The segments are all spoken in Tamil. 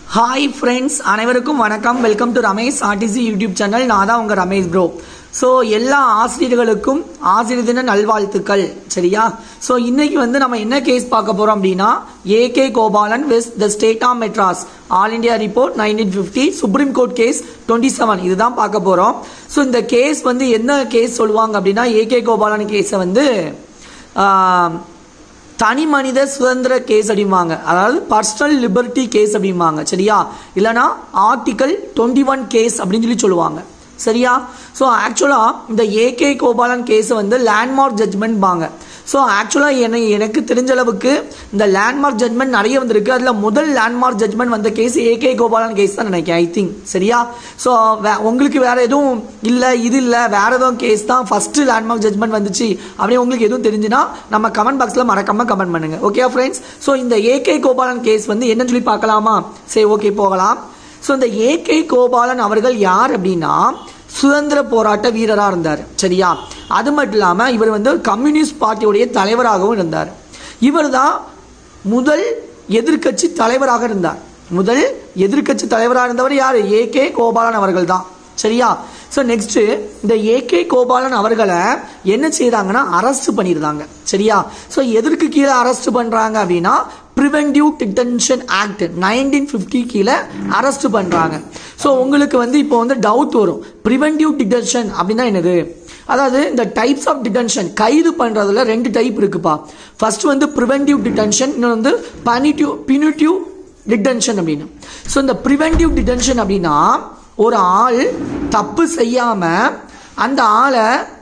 ஹாய் ஃப்ரெண்ட்ஸ் அனைவருக்கும் வணக்கம் welcome to Ramesh RTC YouTube channel நான் தான் உங்கள் ரமேஷ் ப்ரோ ஸோ எல்லா ஆசிரியர்களுக்கும் ஆசிரியர் தின நல்வாழ்த்துக்கள் சரியா ஸோ இன்னைக்கு வந்து நம்ம என்ன கேஸ் பார்க்க போகிறோம் அப்படின்னா A K Gopalan vs the state of Madras all India report nineteen fifty supreme court case twenty seven இதுதான் பார்க்க போகிறோம் ஸோ இந்த கேஸ் வந்து என்ன கேஸ் சொல்லுவாங்க அப்படின்னா ஏகே கோபாலன் கேஸை வந்து ஆஹ், தனி மனித சுதந்திர கேஸ் அப்படிம்பாங்க அதாவது பர்சனல் லிபர்ட்டி கேஸ் அப்படிம்பாங்க சரியா இல்லைனா ஆர்டிகல் டுவெண்ட்டி ஒன் கேஸ் அப்படின்னு சொல்லி சொல்லுவாங்க சரியா ஸோ ஆக்சுவலாக இந்த ஏகே கோபாலன் கேஸை வந்து லேண்ட்மார்க் ஜட்மெண்ட் பாங்க ஸோ ஆக்சுவலாக எனக்கு எனக்கு தெரிஞ்ச அளவுக்கு இந்த லேண்ட்மார்க் ஜட்மெண்ட் நிறைய வந்திருக்கு அதில் முதல் லேண்ட்மார்க் ஜட்மெண்ட் வந்த கேஸ் ஏகே கோபாலன் கேஸ் தான் நினைக்கிறேன் ஐ திங்க் சரியா ஸோ உங்களுக்கு வேற எதுவும் இல்லை இது இல்லை வேற எதுவும் கேஸ் தான் ஃபர்ஸ்ட் லேண்ட்மார்க் ஜட்மெண்ட் வந்துச்சு அப்படி உங்களுக்கு எதுவும் தெரிஞ்சுன்னா நம்ம கமெண்ட் பாக்ஸில் மறக்காம கமெண்ட் பண்ணுங்க ஓகே ஃப்ரெண்ட்ஸ் ஸோ இந்த ஏகே கோபாலன் கேஸ் வந்து என்னன்னு சொல்லி பார்க்கலாமா சரி ஓகே போகலாம் ஸோ இந்த ஏகே கோபாலன் அவர்கள் யார் அப்படின்னா சுதந்திர போராட்ட வீரராக இருந்தார் சரியா அது மட்டும் இல்லாமல் இவர் வந்து கம்யூனிஸ்ட் பார்ட்டியுடைய தலைவராகவும் இருந்தார் இவர் தான் முதல் எதிர்க்கட்சி தலைவராக இருந்தார் முதல் எதிர்க்கட்சி தலைவராக இருந்தவர் யார் ஏகே கோபாலன் அவர்கள் தான் சரியா ஸோ நெக்ஸ்ட் இந்த ஏகே கோபாலன் அவர்களை என்ன செய்றாங்கன்னா அரெஸ்ட் பண்ணியிருந்தாங்க சரியா ஸோ எதற்கு கீழே அரெஸ்ட் பண்றாங்க அப்படின்னா preventive detention act nineteen fifty கீழே அரெஸ்ட் பண்றாங்க ஸோ உங்களுக்கு வந்து இப்போ வந்து டவுட் வரும் ப்ரிவென்டிவ் டிடென்ஷன் அப்படின்னா என்னது அதாவது இந்த டைப்ஸ் ஆஃப் டிடென்ஷன் கைது பண்றதுல ரெண்டு டைப் இருக்குப்பா ஃபர்ஸ்ட் வந்து ப்ரிவென்டிவ் டிடென்ஷன் இன்னொன்று வந்து பனிட்டிவ் பினிட்டிவ் டிடென்ஷன் அப்படின்னு ஸோ இந்த ப்ரிவென்டிவ் டிடென்ஷன் அப்படின்னா ஒரு ஆள் தப்பு செய்யாம அந்த ஆளை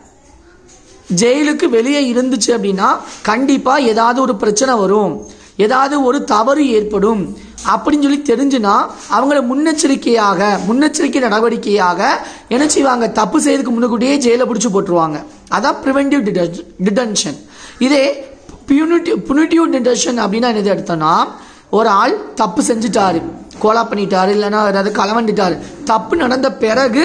ஜெயிலுக்கு வெளியே இருந்துச்சு அப்படின்னா கண்டிப்பா ஏதாவது ஒரு பிரச்சனை வரும் ஏதாவது ஒரு தவறு ஏற்படும் அப்படின்னு சொல்லி தெரிஞ்சுனா அவங்கள முன்னெச்சரிக்கையாக முன்னெச்சரிக்கை நடவடிக்கையாக என்ன செய்வாங்க தப்பு செய்யறதுக்கு முன்னுக்கூட்டியே ஜெயில பிடிச்சி போட்டுருவாங்க அதான் ப்ரிவென்டிவ் டிடென்ஷன் இதே பியூனிட்டிவ் புனிட்டிவ் டிடென்ஷன் அப்படின்னா என்னது எடுத்தோம்னா ஒரு ஆள் தப்பு செஞ்சுட்டாரு கோலா பண்ணிட்டாரு இல்லைன்னா ஏதாவது களவண்டுட்டாரு தப்பு நடந்த பிறகு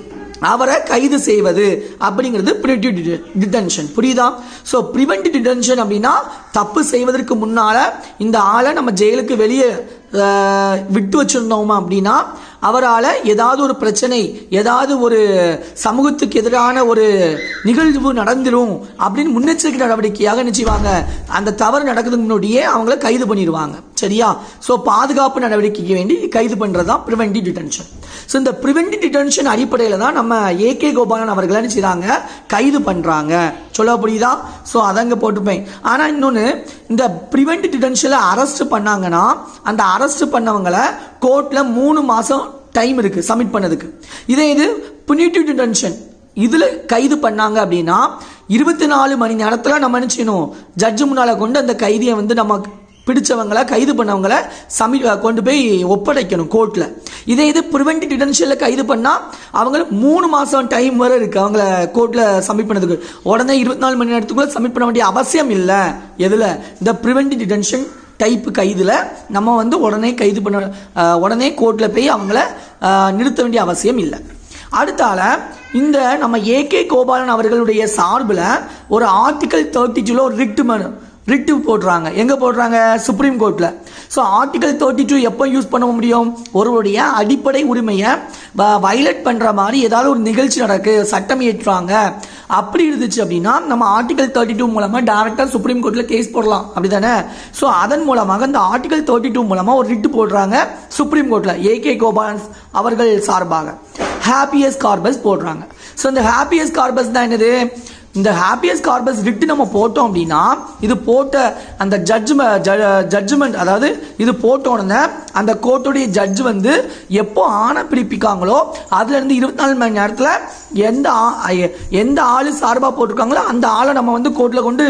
அவரை கைது செய்வது அப்படிங்கிறது ப்ரிவென்டிவ் டிடென்ஷன் புரியுதா ஸோ ப்ரிவென்டிவ் டிடென்ஷன் அப்படின்னா தப்பு செய்வதற்கு முன்னால இந்த ஆளை நம்ம ஜெயிலுக்கு வெளியே அஹ், விட்டு வச்சிருந்தோமா அப்படின்னா அவரால் ஏதாவது ஒரு பிரச்சனை ஏதாவது ஒரு சமூகத்துக்கு எதிரான ஒரு நிகழ்வு நடந்துரும் அப்படின்னு முன்னெச்சரிக்கை நடவடிக்கையாக நினைச்சுவாங்க அந்த தவறு நடக்கிறதுக்கு முன்னாடியே அவங்கள கைது பண்ணிடுவாங்க சரியா ஸோ பாதுகாப்பு நடவடிக்கைக்கு வேண்டி கைது பண்ணுறதுதான் ப்ரிவென்டிவ் டிடென்ஷன் ஸோ இந்த ப்ரிவென்டிவ் டிடென்ஷன் அடிப்படையில் தான் நம்ம ஏகே கோபாலன் அவர்களை என்ன செய்றாங்க கைது பண்ணுறாங்க சொல்ல புரியுதா ஸோ அதங்க போட்டுப்பேன் ஆனால் இன்னொன்று இந்த ப்ரிவென்டிவ் டிடென்ஷனில் அரெஸ்ட் பண்ணாங்கன்னா அந்த அரெஸ்ட் பண்ணவங்களை கோர்ட்டில் மூணு மாதம் டைம் இருக்குது சப்மிட் பண்ணதுக்கு இதே இது புனிட்டிவ் டிடென்ஷன் இதில் கைது பண்ணாங்க அப்படின்னா இருபத்தி நாலு மணி நேரத்தில் நம்ம என்ன செய்யணும் ஜட்ஜு முன்னால் கொண்டு அந்த கைதியை வந்து நம்ம பிடிச்சவங்களை கைது பண்ணவங்கள சமி கொண்டு போய் ஒப்படைக்கணும் கோர்ட்டில் இதே இது ப்ரிவென்டிவ் டிடென்ஷனில் கைது பண்ணால் அவங்க மூணு மாதம் டைம் வரை இருக்கு அவங்கள கோர்ட்டில் சப்மிட் பண்ணதுக்கு உடனே இருபத்தி நாலு மணி நேரத்துக்குள்ள சப்மிட் பண்ண வேண்டிய அவசியம் இல்லை எதில் இந்த ப்ரிவென்டிவ் டிடென்ஷன் டைப் கைதில் நம்ம வந்து உடனே கைது பண்ண அஹ், உடனே கோர்ட்டில் போய் அவங்கள அஹ், நிறுத்த வேண்டிய அவசியம் இல்லை அடுத்தால இந்த நம்ம ஏகே கோபாலன் அவர்களுடைய சார்பில் ஒரு ஆர்டிகல் தேர்ட்டி டூல ஒரு ரிட்டு மனு ரிட்டு போடுறாங்க எங்க போடுறாங்க சுப்ரீம் கோர்ட்ல ஸோ ஆர்டிகல் தேர்ட்டி டூ எப்போ யூஸ் பண்ண முடியும் ஒருவருடைய அடிப்படை உரிமையை வயலட் பண்ற மாதிரி ஏதாவது ஒரு நிகழ்ச்சி நடக்கு சட்டம் இயற்றுறாங்க அப்படி இருந்துச்சு அப்படின்னா நம்ம ஆர்டிகல் தேர்ட்டி டூ மூலமா டேரக்டா சுப்ரீம் கோர்ட்ல கேஸ் போடலாம் அப்படிதானே ஸோ அதன் மூலமாக இந்த ஆர்டிகல் தேர்ட்டி டூ மூலமா ஒரு ரிட்டு போடுறாங்க சுப்ரீம் கோர்ட்ல ஏகே கோபாலன் அவர்கள் சார்பாக ஹாப்பியஸ் கார்பஸ் போடுறாங்க ஸோ இந்த ஹாப்பியஸ் கார்பஸ் தான் என்னது இந்த ஹாப்பியஸ் கார்பஸ் ரிட்டு நம்ம போட்டோம் அப்படின்னா இது போட்ட அந்த ஜட்ஜ்ம ஜட்ஜ்மெண்ட் அதாவது இது போட்ட உடனே அந்த கோர்ட்டுடைய ஜட்ஜ் வந்து எப்போ ஆணை பிடிப்பிக்காங்களோ அதுல இருந்து இருபத்தி நாலு மணி நேரத்துல எந்த ஆ- எ- எந்த ஆளு சார்பா போட்டிருக்காங்களோ அந்த ஆளை நம்ம வந்து கோர்ட்ல கொண்டு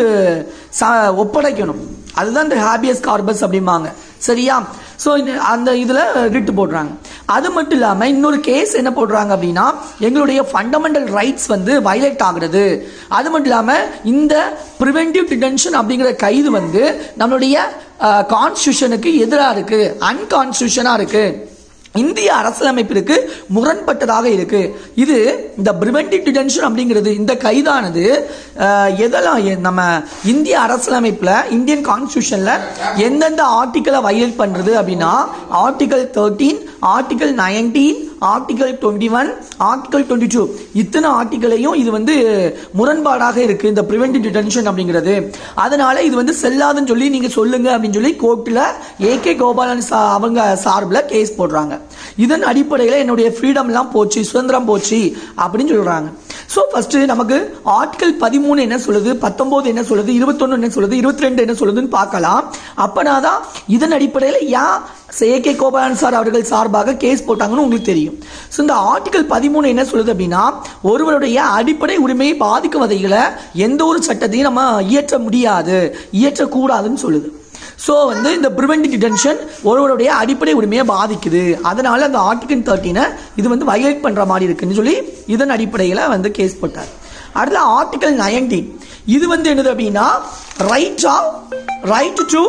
ச- ஒப்படைக்கணும் அதுதான் இந்த ஹாபியஸ் கார்பஸ் அப்படிம்பாங்க சரியா ஸோ அந்த இதில் ரிட்டு போடுறாங்க அது மட்டும் இல்லாமல் இன்னொரு கேஸ் என்ன போடுறாங்க அப்படின்னா எங்களுடைய ஃபண்டமெண்டல் ரைட்ஸ் வந்து வயலேட் ஆகுறது அது மட்டும் இல்லாமல் இந்த ப்ரிவென்டிவ் டிடென்ஷன் அப்படிங்கிற கைது வந்து நம்மளுடைய கான்ஸ்டியூஷனுக்கு எதிராக இருக்கு அன்கான்ஸ்டியூஷனாக இருக்கு இந்திய அரசியலமைப்பிற்கு முரண்பட்டதாக இருக்கு இது இந்த பிரிவென்டிவ் டிடென்ஷன் அப்படிங்கிறது இந்த கைதானது அஹ், எதெல்லாம் எ- நம்ம இந்திய அரசியலமைப்புல இந்தியன் கான்ஸ்டியூஷன்ல எந்தெந்த ஆர்டிக்கலை வயலேட் பண்றது அப்படின்னா article thirteen article nineteen article twenty one article twenty two இத்தனை ஆர்டிகளையும் இது வந்து முரண்பாடாக இருக்கு இந்த பிரிவென்டிவ் டிடென்ஷன் அப்படிங்கிறது அதனால இது வந்து செல்லாதுன்னு சொல்லி நீங்க சொல்லுங்க அப்படின்னு சொல்லி கோர்ட்டில் ஏகே கோபாலன் சா- அவங்க சார்பில் கேஸ் போடுறாங்க இதன் அடிப்படையில் என்னுடைய ஃப்ரீடம் எல்லாம் போச்சு சுதந்திரம் போச்சு அப்படின்னு சொல்றாங்க ஸோ ஃபர்ஸ்ட் நமக்கு ஆர்டிகல் பதிமூணு என்ன சொல்லுது பத்தொன்பது என்ன சொல்லுது இருபத்தொன்னு என்ன சொல்லுது இருபத்தி ரெண்டு என்ன சொல்லுதுன்னு பார்க்கலாம் அப்பனாதான் இதன் அடிப்படையில் ஏன் ஏகே கோபாலன் சார் அவர்கள் சார்பாக கேஸ் போட்டாங்கன்னு உங்களுக்கு தெரியும் ஸோ இந்த ஆர்டிகல் பதிமூணு என்ன சொல்லுது அப்படின்னா ஒருவருடைய அடிப்படை உரிமையை பாதிக்கும் வகையில் எந்த ஒரு சட்டத்தையும் நம்ம இயற்ற முடியாது இயற்றக்கூடாதுன்னு சொல்லுது ஸோ வந்து இந்த ப்ரிவென்டிவ் டிடென்ஷன் ஒருவருடைய அடிப்படை உரிமையை பாதிக்குது அதனால அந்த ஆர்டிகல் தேர்ட்டினை இது வந்து வயலேட் பண்ற மாதிரி இருக்குன்னு சொல்லி இதன் அடிப்படையில் வந்து கேஸ் போட்டார் அடுத்து ஆர்டிகல் நைன்டீன் இது வந்து என்னது அப்படின்னா right of right to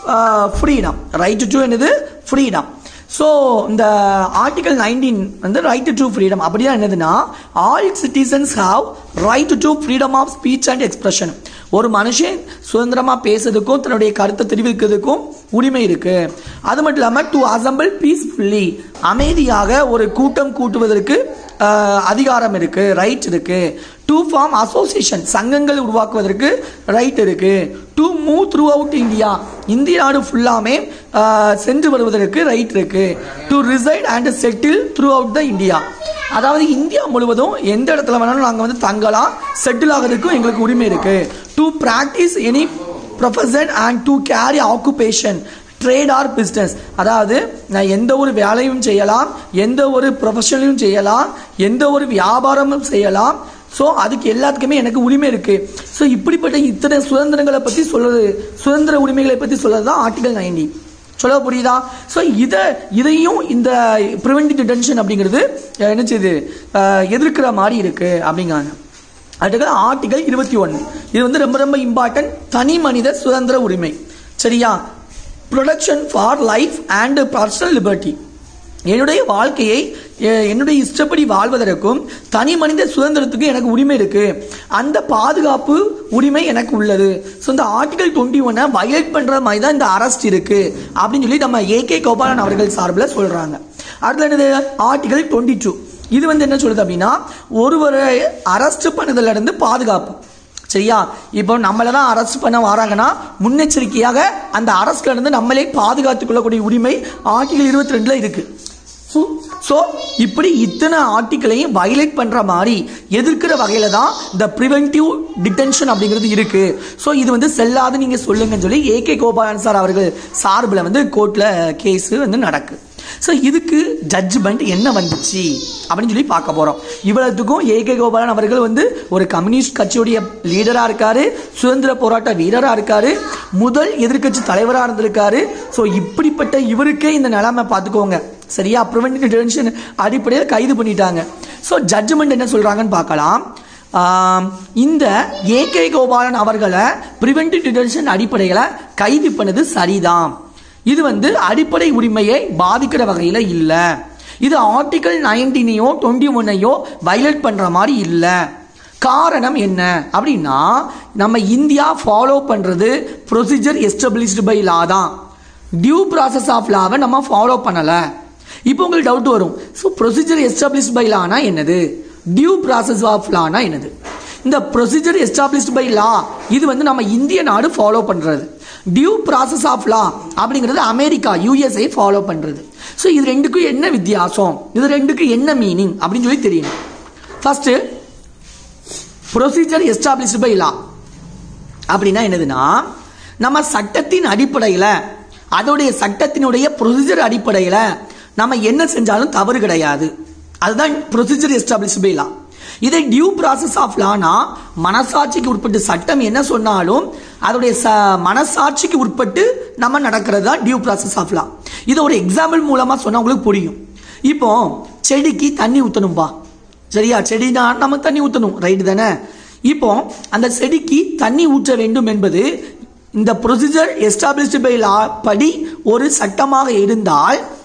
freedom right to என்னது ஃப்ரீடம் ஸோ இந்த ஆர்டிகல் நைன்டீன் வந்து ரைட் டு ஃப்ரீடம் அப்படின்னா என்னதுன்னா all citizens have right to freedom of speech and expression ஒரு மனுஷன் சுதந்திரமா பேசுறதுக்கும் தன்னுடைய கருத்தை தெரிவிக்கிறதுக்கும் உரிமை இருக்கு அது மட்டும் இல்லாமல் டு அசம்பிள் பீஸ்ஃபுல்லி அமைதியாக ஒரு கூட்டம் கூட்டுவதற்கு ஆஹ், அதிகாரம் இருக்கு ரைட் இருக்கு டு ஃபார்ம் அசோசியேஷன் சங்கங்கள் உருவாக்குவதற்கு ரைட் இருக்கு to move throughout India இந்திய நாடு ஃபுல்லாமே ஆஹ், சென்று வருவதற்கு ரைட் இருக்கு to reside and settle throughout the India அதாவது இந்தியா முழுவதும் எந்த இடத்துல வேணாலும் நாங்கள் வந்து தங்கலாம் செட்டில் ஆகிறதுக்கும் எங்களுக்கு உரிமை இருக்கு to practise any profession and to carry occupation trade or business அதாவது நான் எந்த ஒரு வேலையும் செய்யலாம் எந்த ஒரு ப்ரொஃபஷனையும் செய்யலாம் எந்த ஒரு வியாபாரமும் செய்யலாம் ஸோ அதுக்கு எல்லாத்துக்குமே எனக்கு உரிமை இருக்கு ஸோ இப்படிப்பட்ட இத்தனை சுதந்திரங்களை பற்றி சொல்றது சுதந்திர உரிமைகளை பற்றி சொல்றது தான் ஆர்டிகல் நைன்டி சொல்ல புரியுதா ஸோ இதை இதையும் இந்த ப்ரிவென்டிவ் டிடென்ஷன் அப்படிங்கிறது அஹ், என்ன செய்யுது அஹ், எதிர்க்கிற மாதிரி இருக்கு அப்படிங்காங்க அடுத்தது ஆர்டிகல் இருபத்தி ஒன்று இது வந்து ரொம்ப ரொம்ப இம்பார்ட்டன்ட் தனி மனித சுதந்திர உரிமை சரியா protection for life and personal liberty என்னுடைய வாழ்க்கையை எ- என்னுடைய இஷ்டப்படி வாழ்வதற்கும் தனி மனித சுதந்திரத்துக்கும் எனக்கு உரிமை இருக்கு அந்த பாதுகாப்பு உரிமை எனக்கு உள்ளது ஸோ இந்த ஆர்டிகல் டுவெண்ட்டி ஒன்னை வயலேட் பண்ற மாதிரி தான் இந்த அரெஸ்ட் இருக்கு அப்படின்னு சொல்லி நம்ம ஏகே கோபாலன் அவர்கள் சார்பில் சொல்றாங்க அடுத்து என்னது ஆர்டிகல் டுவெண்ட்டி டூ இது வந்து என்ன சொல்லுது அப்படின்னா ஒருவரை அரெஸ்ட் பண்ணதுல இருந்து பாதுகாப்பு சரியா இப்போ நம்மளை தான் அரெஸ்ட் பண்ண வராங்கன்னா முன்னெச்சரிக்கையாக அந்த அரஸ்ட்ல இருந்து நம்மளே பாதுகாத்துக் கொள்ளக்கூடிய உரிமை ஆர்டிகல் இருபத்தி ரெண்டுல இருக்கு ஸோ இப்படி இத்தனை ஆர்டிக்களையும் வயலேட் பண்ற மாதிரி எதிர்க்கிற வகையில தான் இந்த ப்ரிவென்டிவ் டிடென்ஷன் அப்படிங்கிறது இருக்கு ஸோ இது வந்து செல்லாது நீங்க சொல்லுங்கன்னு சொல்லி ஏகே கோபாலன் சார் அவர்கள் சார்பில் வந்து கோர்ட்ல கேஸ் வந்து நடக்கு ஸோ இதுக்கு ஜட்ஜ்மெண்ட் என்ன வந்துச்சு அப்படின்னு சொல்லி பார்க்க போறோம் இவ்வளவுக்கும் ஏகே கோபாலன் அவர்கள் வந்து ஒரு கம்யூனிஸ்ட் கட்சியுடைய லீடரா இருக்காரு சுதந்திர போராட்ட வீரரா இருக்காரு முதல் எதிர்க்கட்சி தலைவரா இருந்திருக்காரு ஸோ இப்படிப்பட்ட இவருக்கே இந்த நிலைமை பார்த்துக்கோங்க சரியா ப்ரிவென்டிவ் டிடென்ஷன் அடிப்படையில் கைது பண்ணிட்டாங்க ஸோ ஜட்ஜ்மெண்ட் என்ன சொல்றாங்கன்னு பார்க்கலாம் ஆம், இந்த ஏகே கோபாலன் அவர்களை ப்ரிவென்டிவ் டிடென்ஷன் அடிப்படையில் கைது பண்ணது சரிதான் இது வந்து அடிப்படை உரிமையை பாதிக்கிற வகையில் இல்லை இது ஆர்டிகல் நைன்டீனையோ டுவெண்ட்டி ஒன்னையோ வயலேட் பண்ற மாதிரி இல்லை காரணம் என்ன அப்படின்னா நம்ம இந்தியா ஃபாலோ பண்றது ப்ரொசீஜர் எஸ்டபிளிஷ்டு பை லா தான் டியூ ப்ராசஸ் ஆஃப் லாவை நம்ம ஃபாலோ பண்ணலை இப்போ உங்களுக்கு டவுட் வரும் ஸோ ப்ரொசீஜர் எஸ்டாப்ளிஷ்ட் பை லானா என்னது டியூ ப்ராசஸ் ஆஃப் லானா என்னது இந்த ப்ரொசீஜர் எஸ்டாப்ளிஷ்ட் பை லா இது வந்து நம்ம இந்திய நாடு ஃபாலோ பண்றது டியூ ப்ராசஸ் ஆஃப் லா அப்படிங்கிறது அமெரிக்கா யூஎஸ்ஏ ஃபாலோ பண்றது ஸோ இது ரெண்டுக்கும் என்ன வித்தியாசம் இது ரெண்டுக்கு என்ன மீனிங் அப்படின்னு சொல்லி தெரியணும் first procedure established by law அப்படின்னா என்னதுன்னா நம்ம சட்டத்தின் அடிப்படையில் அதோடைய சட்டத்தினுடைய ப்ரொசீஜர் அடிப்படையில் நம்ம என்ன செஞ்சாலும் தவறு கிடையாது அதுதான் ப்ரொசீஜர் எஸ்டாப்ளிஷ் பை லா இதே டியூ ப்ராசஸ் ஆஃப் லானா மனசாட்சிக்கு உட்பட்டு சட்டம் என்ன சொன்னாலும் அதோடைய ச மனசாட்சிக்கு உட்பட்டு நம்ம நடக்கிறது தான் டியூ ப்ராசஸ் ஆஃப் லா இதை ஒரு எக்ஸாம்பிள் மூலமா சொன்னா உங்களுக்கு புரியும் இப்போ செடிக்கு தண்ணி ஊற்றணும்பா சரியா செடினா நம்ம தண்ணி ஊற்றணும் ரைட்டு தானே இப்போ அந்த செடிக்கு தண்ணி ஊற்ற வேண்டும் என்பது இந்த ப்ரொசீஜர் எஸ்டாப்ளிஷ்டு பை லா படி ஒரு சட்டமாக இருந்தால்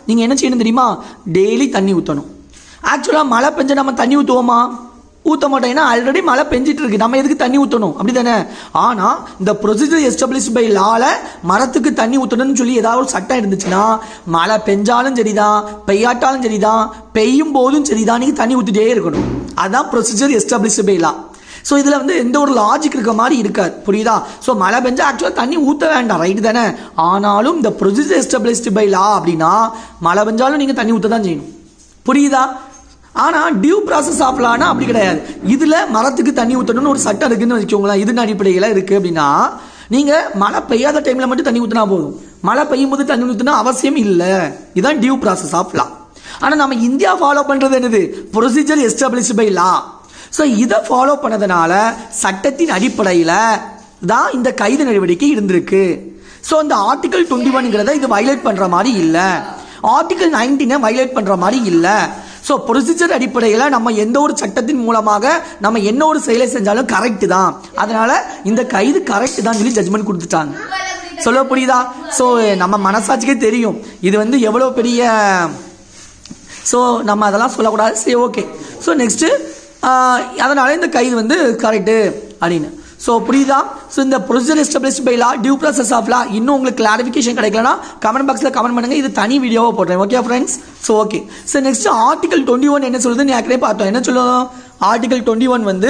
நீங்கள் என்ன செய்யணும் தெரியுமா டெய்லி தண்ணி ஊற்றணும் ஆக்சுவலாக மழை பெஞ்சா நம்ம தண்ணி ஊற்றுவோமா ஊற்ற மாட்டோம் ஏன்னா ஆல்ரெடி மழை பெஞ்சிட்டு இருக்கு நம்ம எதுக்கு தண்ணி ஊற்றணும் அப்படி தானே ஆனால் இந்த ப்ரொசீஜர் எஸ்டாப்ளிஷ் பை லால மரத்துக்கு தண்ணி ஊற்றணும்னு சொல்லி ஏதாவது ஒரு சட்டம் இருந்துச்சுன்னா மழை பெஞ்சாலும் சரிதான் பெய்யாட்டாலும் சரிதான் பெய்யும் போதும் சரிதான் நீங்கள் தண்ணி ஊற்றிட்டே இருக்கணும் அதான் procedure establish by law so இதில் வந்து எந்த ஒரு லாஜிக் இருக்க மாதிரி இருக்காது புரியுதா ஸோ மழை பெஞ்சா ஆக்சுவலாக தண்ணி ஊற்ற வேண்டாம் ரைட்டு தானே ஆனாலும் இந்த ப்ரொசீஜர் எஸ்டாப்ளிஷ்டு பை லா அப்படின்னா மழை பெஞ்சாலும் நீங்கள் தண்ணி ஊற்ற தான் செய்யணும் புரியுதா ஆனால் டியூ ப்ராசஸ் ஆஃப் லானா அப்படி கிடையாது இதில் மரத்துக்கு தண்ணி ஊற்றணும்னு ஒரு சட்டம் இருக்குன்னு வச்சுக்கோங்களேன் இதன் அடிப்படையில் இருக்குது அப்படின்னா நீங்கள் மழை பெய்யாத டைமில் மட்டும் தண்ணி ஊற்றினா போதும் மழை பெய்யும் போது தண்ணி ஊற்றினா அவசியம் இல்லை இதுதான் டியூ ப்ராசஸ் ஆஃப் லா ஆனால் நம்ம இந்தியா ஃபாலோ பண்ணுறது என்னது procedure establish by law so இதை ஃபாலோ பண்ணதுனால சட்டத்தின் அடிப்படையில் தான் இந்த கைது நடவடிக்கை இருந்திருக்கு ஸோ இந்த ஆர்டிகல் டுவெண்ட்டி ஒன்ங்கிறத இது வயலேட் பண்ணுற மாதிரி இல்லை ஆர்டிகல் நைன்டீனை வயலேட் பண்ணுற மாதிரி இல்லை ஸோ ப்ரொசீஜர் அடிப்படையில் நம்ம எந்த ஒரு சட்டத்தின் மூலமாக நம்ம என்ன ஒரு செயலை செஞ்சாலும் கரெக்ட் தான் அதனால இந்த கைது கரெக்ட் தான் சொல்லி ஜட்மெண்ட் கொடுத்துட்டாங்க சொல்ல புரியுதா ஸோ நம்ம மனசாட்சிக்கே தெரியும் இது வந்து எவ்வளோ பெரிய ஸோ நம்ம அதெல்லாம் சொல்லக்கூடாது சரி ஓகே ஸோ நெக்ஸ்ட்டு அதனால இந்த கைது வந்து கரெக்டு அப்படின்னு ஸோ புரியுதா ஸோ இந்த procedure establish by law due process of law இன்னும் உங்களுக்கு கிளாரிஃபிகேஷன் கிடைக்கலனா கமெண்ட் பாக்ஸில் கமெண்ட் பண்ணுங்க இது தனி வீடியோவை போடுறேன் okay friends so okay so next article twenty one என்ன சொல்லுது நீ ஏற்கனவே பார்த்தோம் என்ன சொல்லுவோம் ஆர்டிகல் டுவெண்ட்டி ஒன் வந்து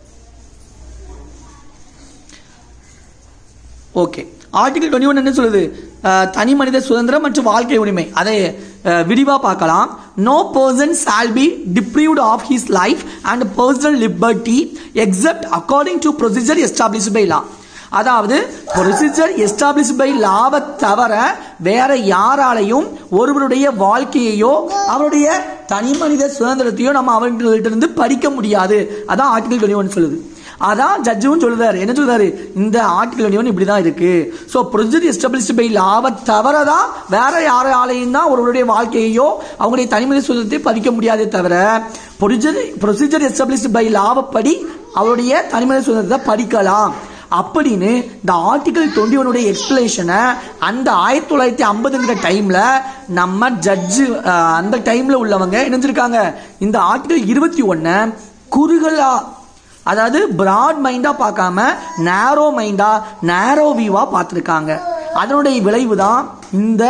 ஓகே ஆர்டிகல் டுவெண்ட்டி ஒன் என்ன சொல்லுது அஹ், தனி மனித சுதந்திரம் மற்றும் வாழ்க்கை உரிமை அதை விரிவாக பார்க்கலாம் no person shall be deprived of his life and personal liberty except according to procedure establish by law அதாவது ப்ரொசீஜர் எஸ்டாப்ளிஷ் பை லாவை தவிர வேற யாராலையும் ஒருவருடைய வாழ்க்கையையோ அவருடைய தனி மனித சுதந்திரத்தையோ நம்ம அவங்கள்ட்ட இருந்து பறிக்க முடியாது அதான் ஆர்டிகல் டுவெண்ட்டி ஒன் சொல்லுது அதான் ஜட்ஜும் சொல்லுதாரு என்ன சொல்றாரு இந்த ஆர்டிகல் டுவெண்ட்டி இப்படி தான் இருக்கு ஸோ ப்ரொசீஜர் எஸ்டாப்ளிஷ் பை லாவை தவிர தான் வேற யாராலையும் தான் ஒருவருடைய வாழ்க்கையையோ அவங்களுடைய தனிமனித சுதந்திரத்தை பறிக்க முடியாதே தவிர ப்ரொசீஜர் ப்ரொசீஜர் எஸ்டாப்ளிஷ் பை லாவைப்படி அவருடைய தனிமனித சுதந்திரத்தை பறிக்கலாம் அப்படின்னு இந்த ஆர்டிகல் டுவெண்ட்டி ஒனுடைய எக்ஸ்பிளேஷனை அந்த ஆயிரத்தி தொள்ளாயிரத்தி ஐம்பதுங்கிற டைம்ல நம்ம ஜட்ஜு அந்த டைம்ல உள்ளவங்க இணைஞ்சிருக்காங்க இந்த ஆர்டிகல் இருபத்தி ஒன்னை குறுகலா அதாவது பிராட் மைண்டா பார்க்காம நேரோ மைண்டா நேரோ வியூவா பார்த்துருக்காங்க அதனுடைய விளைவு தான் இந்த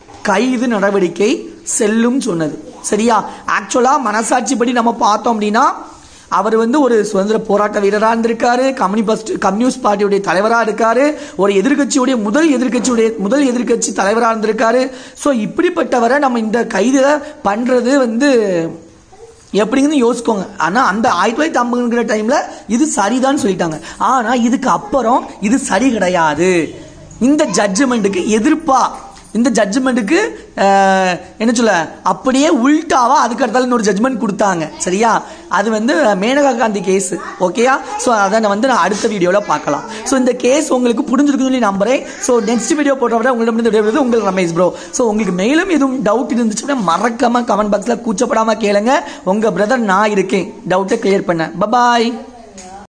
கைது நடவடிக்கை செல்லும் சொன்னது சரியா ஆக்சுவலா மனசாட்சிப்படி நம்ம பார்த்தோம் அப்படின்னா அவர் வந்து ஒரு சுதந்திர போராட்ட வீரராக இருந்திருக்காரு கம்யூனிஸ்ட் கம்யூனிஸ்ட் பார்ட்டியுடைய தலைவராக இருக்காரு ஒரு எதிர்க்கட்சியுடைய முதல் எதிர்க்கட்சியுடைய முதல் எதிர்க்கட்சி தலைவராக இருந்திருக்காரு ஸோ இப்படிப்பட்டவரை நம்ம இந்த கைது பண்றது வந்து எப்படிங்கன்னு யோசிக்கோங்க ஆனால் அந்த ஆயிரத்தி தொள்ளாயிரத்தி ஐம்பதுங்கிற டைமில் இது சரிதான் சொல்லிட்டாங்க ஆனால் இதுக்கு அப்புறம் இது சரி கிடையாது இந்த ஜட்ஜ்மெண்ட்டுக்கு எதிர்ப்பா இந்த ஜட்ஜ்மெண்ட்டுக்கு என்ன சொல்ல அப்படியே உல்டாவா அதுக்கு அடுத்தால இன்னொரு ஜட்ஜ்மெண்ட் கொடுத்தாங்க சரியா அது வந்து மேனகா காந்தி கேஸ் ஓகேயா ஸோ அதை நான் வந்து நான் அடுத்த வீடியோவில் பார்க்கலாம் ஸோ இந்த கேஸ் உங்களுக்கு புரிஞ்சிருக்குன்னு சொல்லி நம்புறேன் ஸோ நெக்ஸ்ட் வீடியோ போட்டவரை உங்களிடம் விடைபெறுவது உங்கள் ரமேஷ் ப்ரோ ஸோ உங்களுக்கு மேலும் எதுவும் டவுட் இருந்துச்சுன்னா மறக்காம கமெண்ட் பாக்ஸில் கூச்சப்படாமல் கேளுங்க உங்கள் பிரதர் நான் இருக்கேன் டவுட்டை கிளியர் பண்ண பபாய்